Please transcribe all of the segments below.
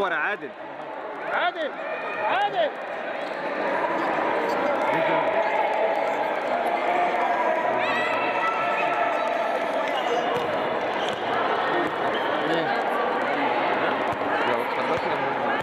صور يا عادل عادل عادل لو اتحركنا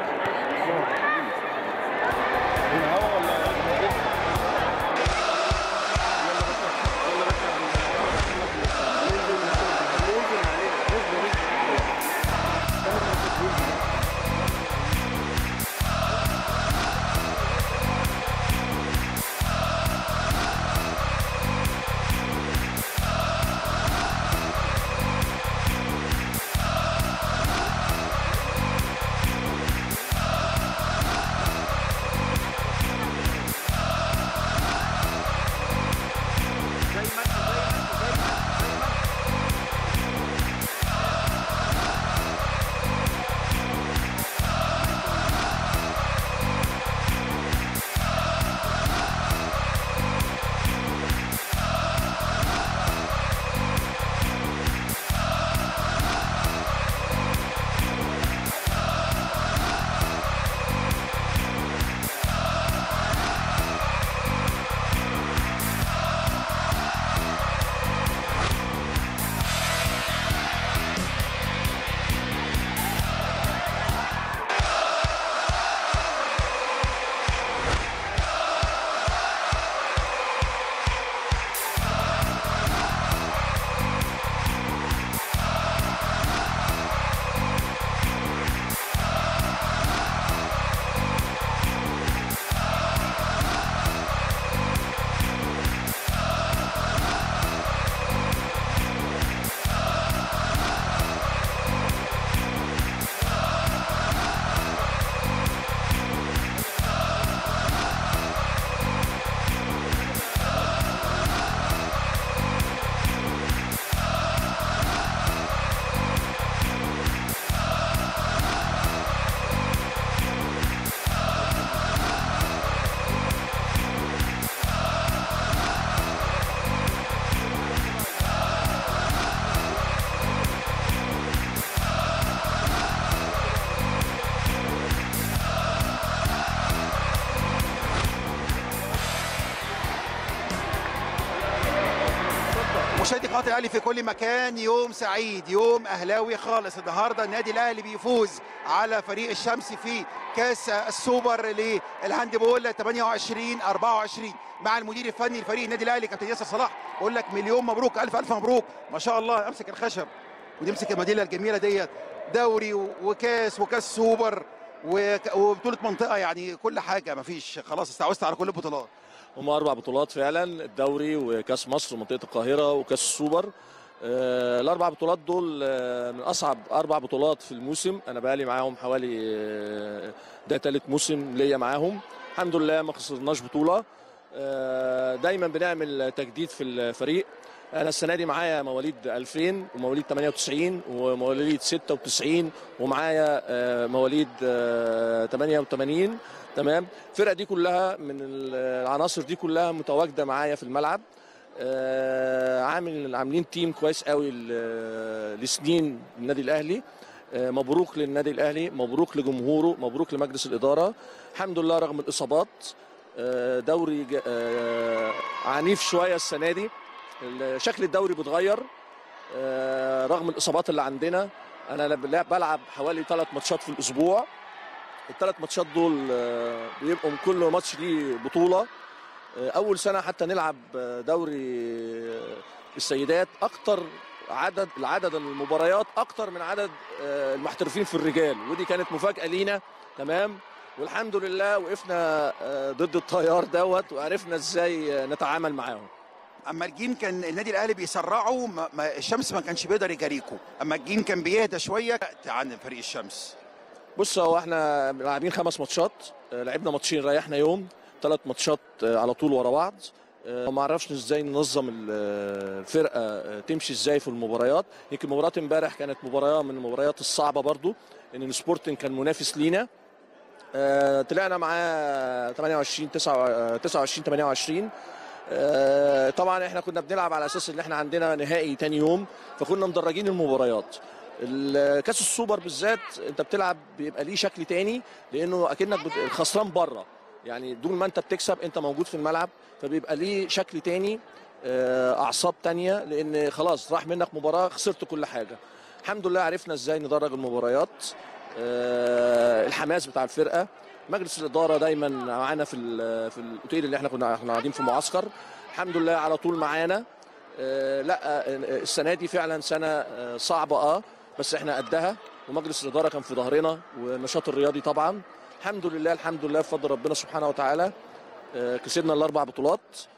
مشاهدي قناه الاهلي في كل مكان يوم سعيد يوم اهلاوي خالص النهارده النادي الاهلي بيفوز على فريق الشمس في كاس السوبر للهاندبول 28 24 مع المدير الفني لفريق النادي الاهلي كابتن ياسر صلاح بقول لك مليون مبروك الف الف مبروك ما شاء الله امسك الخشب وتمسك الميداليه الجميله ديت دوري وكاس وكاس سوبر وك- وبطوله منطقه يعني كل حاجه مفيش خلاص استعوذت على كل البطولات هم اربع بطولات فعلا الدوري وكاس مصر ومنطقه القاهره وكاس السوبر آه، الاربع بطولات دول آه، من اصعب اربع بطولات في الموسم انا بقالي معاهم حوالي آه، ده ثالث موسم ليا معاهم الحمد لله ما خسرناش بطوله آه، دايما بنعمل تجديد في الفريق انا السنه دي معايا مواليد 2000 ومواليد 98 ومواليد 96 ومعايا آه، مواليد آه، 88 تمام الفرقه دي كلها من العناصر دي كلها متواجده معايا في الملعب آه، عامل عاملين تيم كويس قوي ل- لسنين النادي الاهلي آه، مبروك للنادي الاهلي مبروك لجمهوره مبروك لمجلس الاداره الحمد لله رغم الاصابات آه، دوري ج- آه، عنيف شويه السنه دي ال- شكل الدوري بيتغير آه، رغم الاصابات اللي عندنا انا ل- بلعب حوالي ثلاث ماتشات في الاسبوع الثلاث ماتشات دول آه، بيبقوا من كل ماتش ليه بطوله آه، اول سنه حتى نلعب آه، دوري آه، السيدات اكتر عدد العدد المباريات اكتر من عدد آه، المحترفين في الرجال ودي كانت مفاجاه لينا تمام والحمد لله وقفنا آه، ضد التيار دوت وعرفنا ازاي آه، نتعامل معاهم اما الجيم كان النادي الاهلي بيسرعوا ما ما الشمس ما كانش بيقدر يجاريكوا اما الجيم كان بيهدى شويه عن فريق الشمس بص هو احنا لاعبين خمس ماتشات آه، لعبنا ماتشين ريحنا يوم ثلاث ماتشات آه، على طول ورا بعض آه، ما عرفش ازاي ننظم ال- آه، الفرقه آه، تمشي ازاي في المباريات يمكن مباراه امبارح كانت مباراه من المباريات الصعبه برضو ان السبورتنج كان منافس لينا آه، طلعنا معاه 28 9 29 28 آه، طبعا احنا كنا بنلعب على اساس ان احنا عندنا نهائي تاني يوم فكنا مدرجين المباريات ال- كاس السوبر بالذات انت بتلعب بيبقى ليه شكل تاني لانه اكنك بت- الخسران بره يعني دون ما انت بتكسب انت موجود في الملعب فبيبقى ليه شكل تاني آه، اعصاب تانية لان خلاص راح منك مباراه خسرت كل حاجه الحمد لله عرفنا ازاي ندرج المباريات آه، الحماس بتاع الفرقه مجلس الاداره دايما معانا في ال- في الاوتيل اللي احنا كنا احنا قاعدين في معسكر الحمد لله على طول معانا آه، لا آه، السنه دي فعلا سنه آه، صعبه اه بس احنا قدها ومجلس الاداره كان في ظهرنا والنشاط الرياضي طبعا الحمد لله الحمد لله بفضل ربنا سبحانه وتعالى آه، كسبنا الاربع بطولات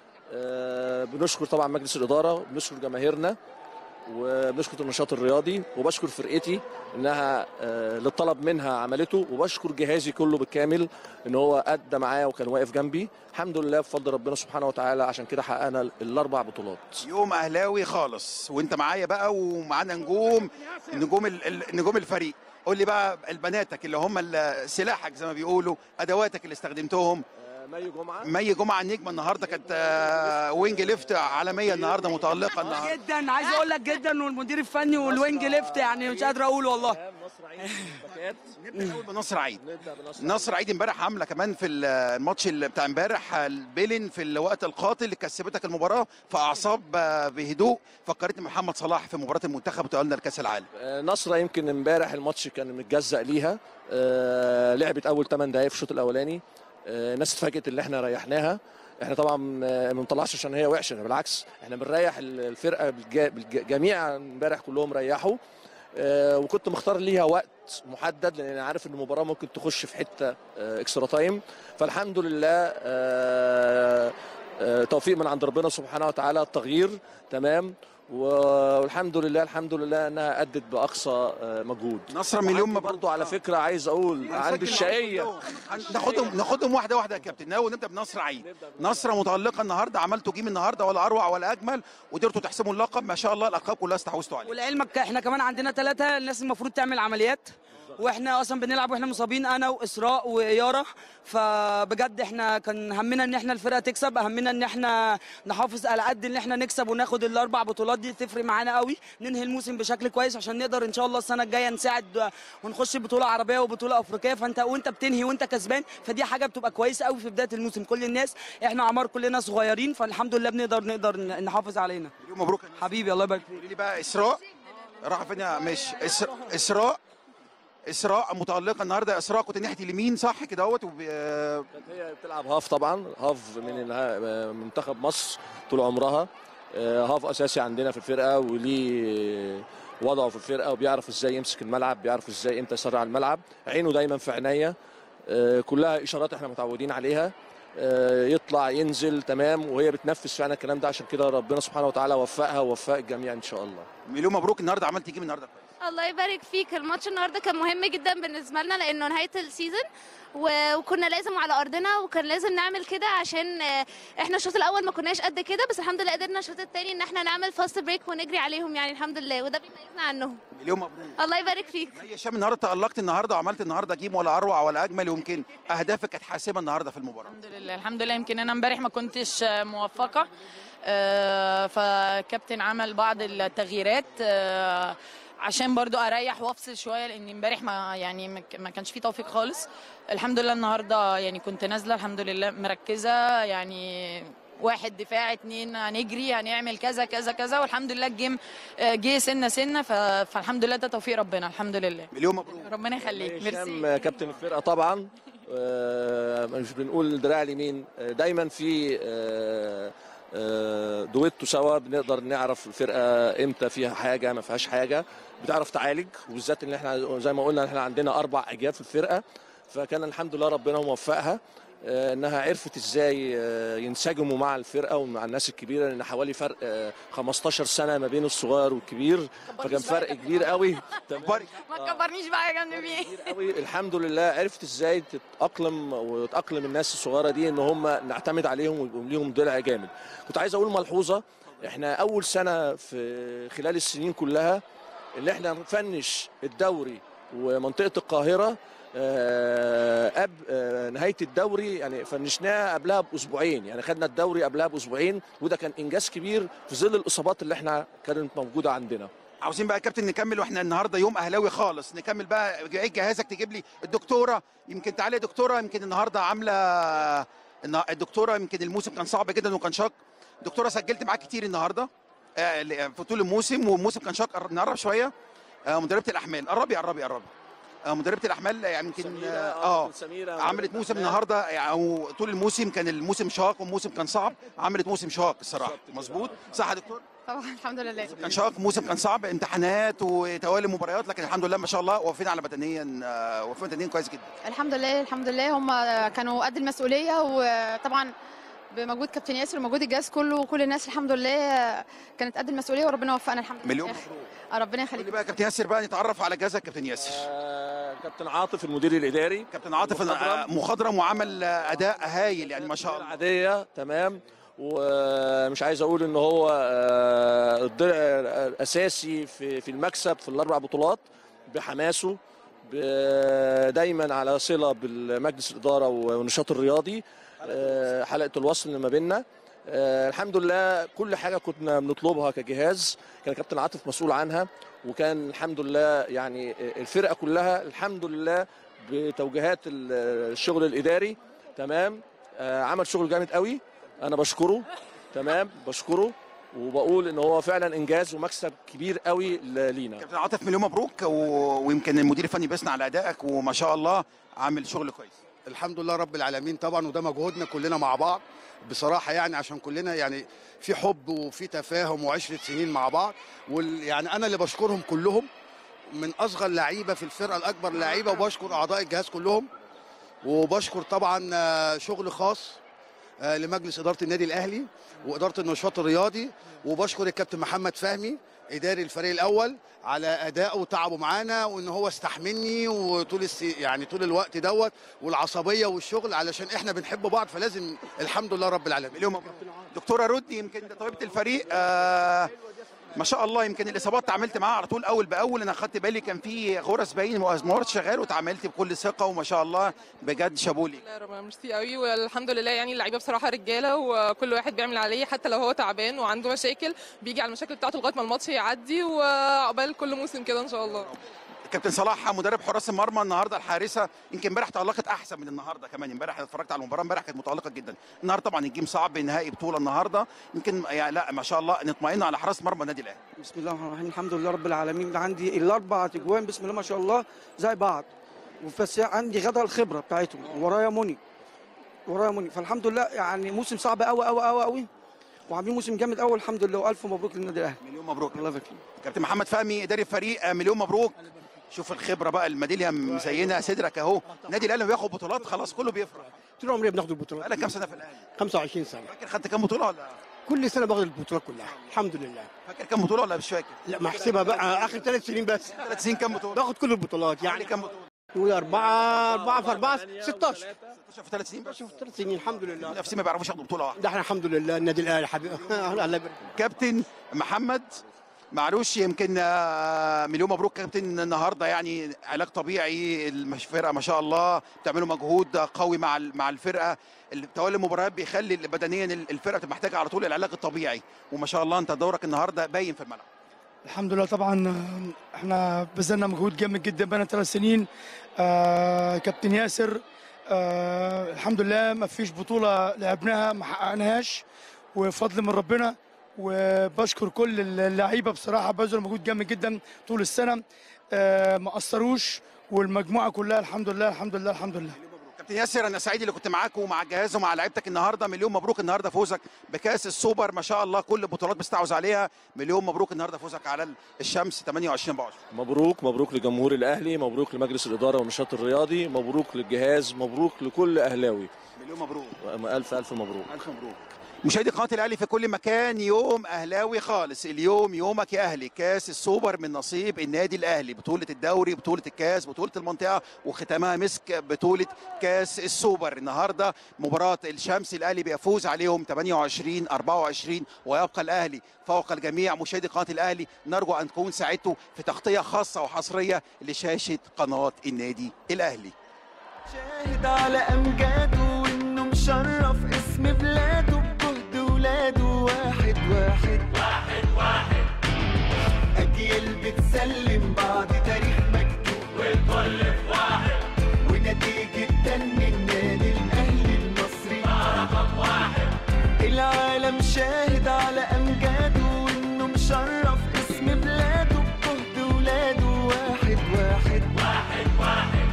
آه، بنشكر طبعا مجلس الاداره بنشكر جماهيرنا وبشكر النشاط الرياضي وبشكر فرقتي انها آه، اللي طلب منها عملته وبشكر جهازي كله بالكامل ان هو ادى معايا وكان واقف جنبي الحمد لله بفضل ربنا سبحانه وتعالى عشان كده حققنا الاربع بطولات يوم اهلاوي خالص وانت معايا بقى ومعانا نجوم نجوم ال- ال- نجوم الفريق قول لي بقى البناتك اللي هم ال- سلاحك زي ما بيقولوا ادواتك اللي استخدمتهم آه، مي جمعه مي جمعه النجمه النهارده كانت آه، وينج ليفت عالميه النهارده متالقه النهارده جدا عايز اقول لك جدا والمدير الفني والوينج ليفت يعني مش قادر اقول والله نصر عيد باكات نبدا الاول بنصر عيد نبدا بنصر نصر عيد امبارح عامله كمان في الماتش اللي بتاع امبارح البيلن في الوقت القاتل اللي كسبتك المباراه في اعصاب آه، بهدوء فكرتني محمد صلاح في مباراه المنتخب وتقلنا لكاس العالم آه، نصرة يمكن امبارح الماتش كان متجزأ ليها آه، لعبت اول 8 دقائق في الشوط الاولاني آه، الناس اتفاجئت ان احنا ريحناها احنا طبعا آه، ما بنطلعش عشان هي وحشه بالعكس احنا بنريح ال- الفرقه بالج- بالج- جميع امبارح كلهم ريحوا آه، وكنت مختار ليها وقت محدد لان انا عارف ان المباراه ممكن تخش في حته آه، اكسترا تايم فالحمد لله آه، آه، توفيق من عند ربنا سبحانه وتعالى التغيير تمام والحمد لله الحمد لله انها ادت باقصى آه، مجهود نصر مليون مبروك برضو على فكره عايز اقول عند الشقيه ناخدهم ناخدهم واحده واحده يا كابتن ناوي نبدا بنصر عيد نصر متالقه النهارده عملتوا جيم النهارده ولا اروع ولا اجمل وقدرتوا تحسموا اللقب ما شاء الله الالقاب كلها استحوذتوا عليها ولعلمك احنا كمان عندنا ثلاثه الناس المفروض تعمل عمليات واحنا اصلا بنلعب واحنا مصابين انا واسراء ويارا فبجد احنا كان همنا ان احنا الفرقه تكسب همنا ان احنا نحافظ على قد ان احنا نكسب وناخد الاربع بطولات دي تفرق معانا قوي ننهي الموسم بشكل كويس عشان نقدر ان شاء الله السنه الجايه نساعد ونخش بطوله عربيه وبطوله افريقيه فانت وانت بتنهي وانت كسبان فدي حاجه بتبقى كويسه قوي في بدايه الموسم كل الناس احنا اعمار كلنا صغيرين فالحمد لله بنقدر نقدر نحافظ علينا مليون مبروك يا نصر. حبيبي الله يبارك فيك قولي لي بقى اسراء راح فين يا مش إسر... اسراء اسراء متالقه النهارده اسراء كنت ناحيه اليمين صح كده اهوت وب... آه، كانت هي بتلعب هاف طبعا هاف من الها- منتخب مصر طول عمرها آه، هاف اساسي عندنا في الفرقه وليه وضعه في الفرقه وبيعرف ازاي يمسك الملعب بيعرف ازاي امتى يسرع الملعب عينه دايما في عينيا آه، كلها اشارات احنا متعودين عليها آه، يطلع ينزل تمام وهي بتنفذ فعلا الكلام ده عشان كده ربنا سبحانه وتعالى وفقها ووفق الجميع ان شاء الله مليون مبروك النهارده عملت جيم النهارده كويس الله يبارك فيك الماتش النهارده كان مهم جدا بالنسبه لنا لانه نهايه السيزون و- وكنا لازم على ارضنا وكان لازم نعمل كده عشان آه، احنا الشوط الاول ما كناش قد كده بس الحمد لله قدرنا الشوط الثاني ان احنا نعمل فاست بريك ونجري عليهم يعني الحمد لله وده بيميزنا عنهم مليون مبروك الله يبارك فيك هي هشام النهارده تالقت النهارده وعملت النهارده جيم ولا اروع ولا اجمل ويمكن اهدافك كانت حاسمه النهارده في المباراه الحمد لله الحمد لله يمكن انا امبارح ما كنتش آه، موفقه آه، فكابتن عمل بعض التغييرات آه، عشان برضو اريح وافصل شويه لان امبارح ما يعني ما ك- ما كانش فيه توفيق خالص الحمد لله النهارده يعني كنت نازله الحمد لله مركزه يعني واحد دفاع اتنين هنجري هنعمل كذا كذا كذا والحمد لله الجيم آه، جه سنه سنه ف- فالحمد لله ده توفيق ربنا الحمد لله مليون مبروك ربنا يخليك ميرسي هشام كابتن الفرقه طبعا آه، مش بنقول الدراع اليمين آه، دايما في آه، آه، دويتو سوا بنقدر نعرف الفرقه امتى فيها حاجه ما فيهاش حاجه بتعرف تعالج وبالذات ان احنا زي ما قلنا احنا عندنا اربع اجيال في الفرقه فكان الحمد لله ربنا موفقها آه، انها عرفت ازاي آه، ينسجموا مع الفرقه ومع الناس الكبيره لان حوالي فرق آه، 15 سنه ما بين الصغير والكبير فكان فرق كبير قوي تمام بارك ما تكبرنيش بقى يا جنب بيه كتير قوي الحمد لله عرفت ازاي تتاقلم وتاقلم الناس الصغيره دي ان هم نعتمد عليهم ويبقوا ليهم ضلع جامد كنت عايز اقول ملحوظه احنا اول سنه في خلال السنين كلها اللي احنا نفنش الدوري ومنطقه القاهره آه، قبل آه، نهايه الدوري يعني فنشناها قبلها باسبوعين يعني خدنا الدوري قبلها باسبوعين وده كان انجاز كبير في ظل الاصابات اللي احنا كانت موجوده عندنا عاوزين بقى يا كابتن نكمل واحنا النهارده يوم اهلاوي خالص نكمل بقى ايه جهازك تجيب لي الدكتوره يمكن تعالي يا دكتوره يمكن النهارده عامله النا- الدكتوره يمكن الموسم كان صعب جدا وكان شاق دكتوره سجلت معاك كتير النهارده آه، ل- في طول الموسم والموسم كان شاق قر- نقرب شويه آه، مدربه الاحمال قربي قربي قربي آه، مدربه الاحمال يعني يمكن سميرة، اه سميرة عملت مدربة موسم أحمال. النهارده يعني أو طول الموسم كان الموسم شاق والموسم كان صعب عملت موسم شاق الصراحه مظبوط صح يا دكتور طبعا الحمد لله كان شاق موسم كان صعب امتحانات وتوالي مباريات لكن الحمد لله ما شاء الله وقفنا على بدنيا آه، وقفنا بدنيا كويس جدا الحمد لله الحمد لله هم كانوا قد المسؤوليه وطبعا بمجهود كابتن ياسر ومجهود الجهاز كله وكل الناس الحمد لله كانت قد المسؤوليه وربنا وفقنا الحمد لله مليون في الآخر. آه، ربنا قول يخليك لي بقى يا كابتن ياسر بقى نتعرف على جهازك كابتن ياسر آه، كابتن عاطف المدير الاداري كابتن عاطف مخضرم. آه، مخضرم وعمل آه، اداء هايل يعني ما شاء الله عاديه تمام ومش عايز اقول ان هو آه، الضلع الاساسي في في المكسب في الاربع بطولات بحماسه ب- دايما على صله بالمجلس الاداره والنشاط الرياضي آه، حلقه الوصل اللي ما بيننا آه، الحمد لله كل حاجه كنا بنطلبها كجهاز كان كابتن عاطف مسؤول عنها وكان الحمد لله يعني الفرقه كلها الحمد لله بتوجيهات ال- الشغل الاداري تمام آه، عمل شغل جامد قوي انا بشكره تمام بشكره وبقول ان هو فعلا انجاز ومكسب كبير قوي ل- لينا كابتن عاطف مليون مبروك و... ويمكن المدير الفني بيثنى على ادائك وما شاء الله عامل شغل كويس الحمد لله رب العالمين طبعا وده مجهودنا كلنا مع بعض بصراحه يعني عشان كلنا يعني في حب وفي تفاهم وعشره سنين مع بعض وال يعني انا اللي بشكرهم كلهم من اصغر لعيبه في الفرقه الاكبر لعيبه وبشكر اعضاء الجهاز كلهم وبشكر طبعا آه، شغل خاص آه، لمجلس اداره النادي الاهلي واداره النشاط الرياضي وبشكر الكابتن محمد فهمي اداري الفريق الاول على ادائه وتعبه معانا وان هو استحملني وطول الس... يعني طول الوقت دوت والعصبيه والشغل علشان احنا بنحب بعض فلازم الحمد لله رب العالمين مليون مبروك دكتوره رودي يمكن طبيبه الفريق آه ما شاء الله يمكن الاصابات تعاملت معاها على طول اول باول انا خدت بالي كان في غرز باين مهارات شغال وتعاملت بكل ثقه وما شاء الله بجد شابولي لا ربنا ميرسي قوي والحمد لله يعني اللعيبه بصراحه رجاله وكل واحد بيعمل عليه حتى لو هو تعبان وعنده مشاكل بيجي على المشاكل بتاعته لغايه ما الماتش يعدي وعقبال كل موسم كده ان شاء الله كابتن صلاح مدرب حراس المرمى النهارده الحارسه يمكن امبارح تالقت احسن من النهارده كمان امبارح اتفرجت على المباراه امبارح كانت متالقه جدا النهارده طبعا الجيم صعب نهائي بطوله النهارده يمكن يعني لا ما شاء الله نطمئن على حراس مرمى النادي الاهلي بسم الله الرحمن الرحيم الحمد لله رب العالمين عندي الاربع تجوان بسم الله ما شاء الله زي بعض بس عندي غدا الخبره بتاعتهم ورايا مني ورايا مني فالحمد لله يعني موسم صعب قوي قوي قوي قوي وعاملين موسم جامد قوي الحمد لله والف مبروك للنادي الاهلي مليون مبروك الله يبارك فيك كابتن محمد فهمي اداري الفريق آه، مليون مبروك شوف الخبره بقى الميداليه مزينه صدرك اهو النادي الاهلي لما بياخد بطولات خلاص كله بيفرح طول عمري بناخد البطولات بقالك كام سنه في الاهلي 25 سنه فاكر خدت كام بطوله ولا كل سنه باخد البطولات كلها الحمد لله فاكر كام بطوله ولا مش فاكر لا محسبها بقى اخر ثلاث سنين بس ثلاث سنين كام بطوله باخد كل البطولات يعني يعني كام بطوله نقول أربعة أربعة في أربعة 16 16 في ثلاث سنين بس شوف ثلاث سنين الحمد لله المنافسين ما بيعرفوش ياخدوا بطوله واحده ده احنا الحمد لله النادي الأهلي حبيبي الله يبارك كابتن محمد معروش يمكن آه، مليون مبروك كابتن النهارده يعني علاج طبيعي الفرقه ما شاء الله بتعملوا مجهود قوي مع ال- مع الفرقه ال- تولي المباريات بيخلي بدنيا الفرقه بتبقى محتاجه على طول العلاج الطبيعي وما شاء الله انت دورك النهارده باين في الملعب الحمد لله طبعا آه، احنا بذلنا مجهود جامد جدا بقى ثلاث سنين آه كابتن ياسر آه الحمد لله ما فيش بطوله لعبناها ما حققناهاش وفضل من ربنا وبشكر كل اللعيبه بصراحه بذلوا مجهود جامد جدا طول السنه آه ما قصروش والمجموعه كلها الحمد لله الحمد لله الحمد لله كابتن ياسر انا سعيد اللي كنت معاك ومع الجهاز ومع لعيبتك النهارده مليون مبروك النهارده فوزك بكاس السوبر ما شاء الله كل البطولات بتستحوذ عليها مليون مبروك النهارده فوزك على الشمس 28 24 مبروك مبروك لجمهور الاهلي مبروك لمجلس الاداره والنشاط الرياضي مبروك للجهاز مبروك لكل اهلاوي مليون مبروك الف الف مبروك الف مبروك مشاهدي قناه الاهلي في كل مكان يوم اهلاوي خالص اليوم يومك يا اهلي كاس السوبر من نصيب النادي الاهلي بطوله الدوري بطوله الكاس بطوله المنطقه وختامها مسك بطوله كاس السوبر النهارده مباراه الشمس الاهلي بيفوز عليهم 28 24 ويبقى الاهلي فوق الجميع مشاهدي قناه الاهلي نرجو ان تكون ساعدتوا في تغطيه خاصه وحصريه لشاشه قناه النادي الاهلي شاهد على امجاده وانه مشرف اسم بلاده بجهد ولاده واحد واحد واحد واحد أجيال بتسلم بعض تاريخ مكتوب والكل في واحد ونتيجة تن النادي الأهلي المصري رقم واحد العالم شاهد على أمجاده وإنه مشرف اسم بلاده بجهد ولاده واحد واحد واحد واحد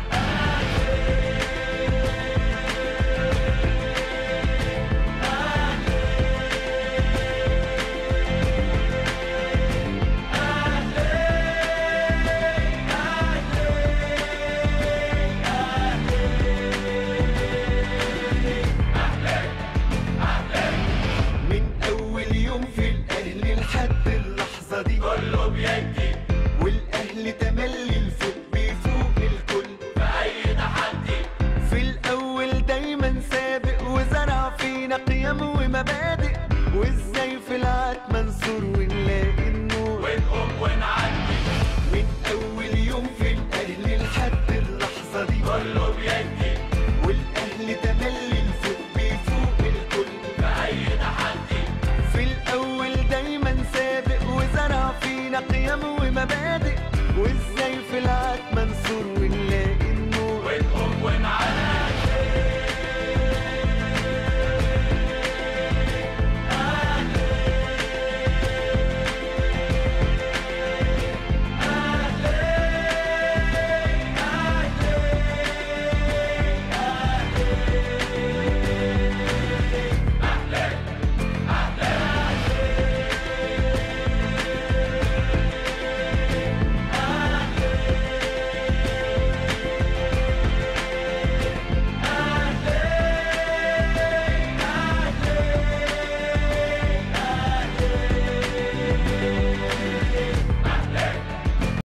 من أول يوم في الأهلي لحد اللحظة دي كله بيدي والأهلي تملي الفوق بيفوق الكل في أي تحدي في الأول دايما سابق وزرع فينا قيم ومبادئ وإزاي في العتمة ننصر ونلاقي النور ونقوم ونعدي من أول يوم في الأهلي لحد اللحظة دي كله بيدي والأهلي تملي